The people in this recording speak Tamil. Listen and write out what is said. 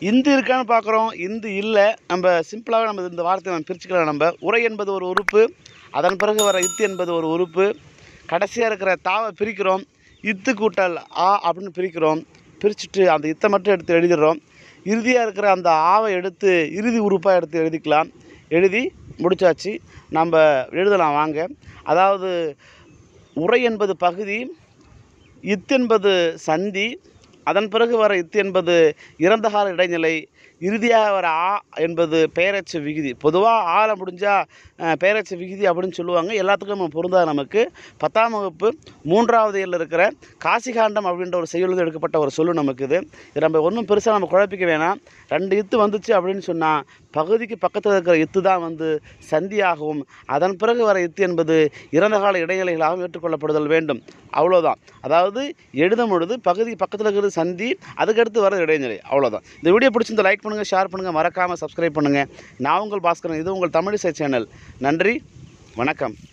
இந்து இருக்கான்னு பார்க்குறோம் இந்து இல்லை நம்ம சிம்பிளாகவே நம்ம இந்த வார்த்தையை நம்ம பிரிச்சுக்கலாம் நம்ம உரை என்பது ஒரு உறுப்பு அதன் பிறகு வர இத்து என்பது ஒரு உறுப்பு கடைசியாக இருக்கிற தாவை பிரிக்கிறோம் இத்து கூட்டல் ஆ அப்படின்னு பிரிக்கிறோம் பிரிச்சுட்டு அந்த இத்தை மட்டும் எடுத்து எழுதிடுறோம் இறுதியாக இருக்கிற அந்த ஆவை எடுத்து இறுதி உறுப்பாக எடுத்து எழுதிக்கலாம் எழுதி முடிச்சாச்சு நம்ம எழுதலாம் வாங்க அதாவது உரை என்பது பகுதி இத்து என்பது சந்தி அதன் பிறகு வர இத்து என்பது இறந்த கால இடைநிலை இறுதியாக வர ஆ என்பது பெயரச்ச விகுதி பொதுவாக ஆல முடிஞ்சால் பெயரச்ச விகுதி அப்படின்னு சொல்லுவாங்க எல்லாத்துக்கும் நம்ம பொருந்தாது நமக்கு பத்தாம் வகுப்பு மூன்றாவது இயலில் இருக்கிற காசிகாண்டம் அப்படின்ற ஒரு செய்யுளில் எடுக்கப்பட்ட ஒரு சொல்லு நமக்கு இது இது நம்ம ஒன்றும் பெருசாக நம்ம குழப்பிக்க வேணாம் ரெண்டு இத்து வந்துச்சு அப்படின்னு சொன்னால் பகுதிக்கு பக்கத்தில் இருக்கிற இத்து தான் வந்து சந்தியாகவும் அதன் பிறகு வர இத்து என்பது இறந்த கால இடைநிலைகளாகவும் ஏற்றுக்கொள்ளப்படுதல் வேண்டும் அவ்வளோதான் அதாவது எழுதும் பொழுது பகுதி பக்கத்தில் இருக்கிறது சந்தி அதுக்கடுத்து வர இடைநிலை அவ்வளோதான் இந்த வீடியோ பிடிச்சிருந்தா லைக் பண்ணுங்கள் ஷேர் பண்ணுங்கள் மறக்காமல் சப்ஸ்கிரைப் பண்ணுங்கள் நான் உங்கள் பாஸ்கரன் இது உங்கள் தமிழிசை சேனல் நன்றி வணக்கம்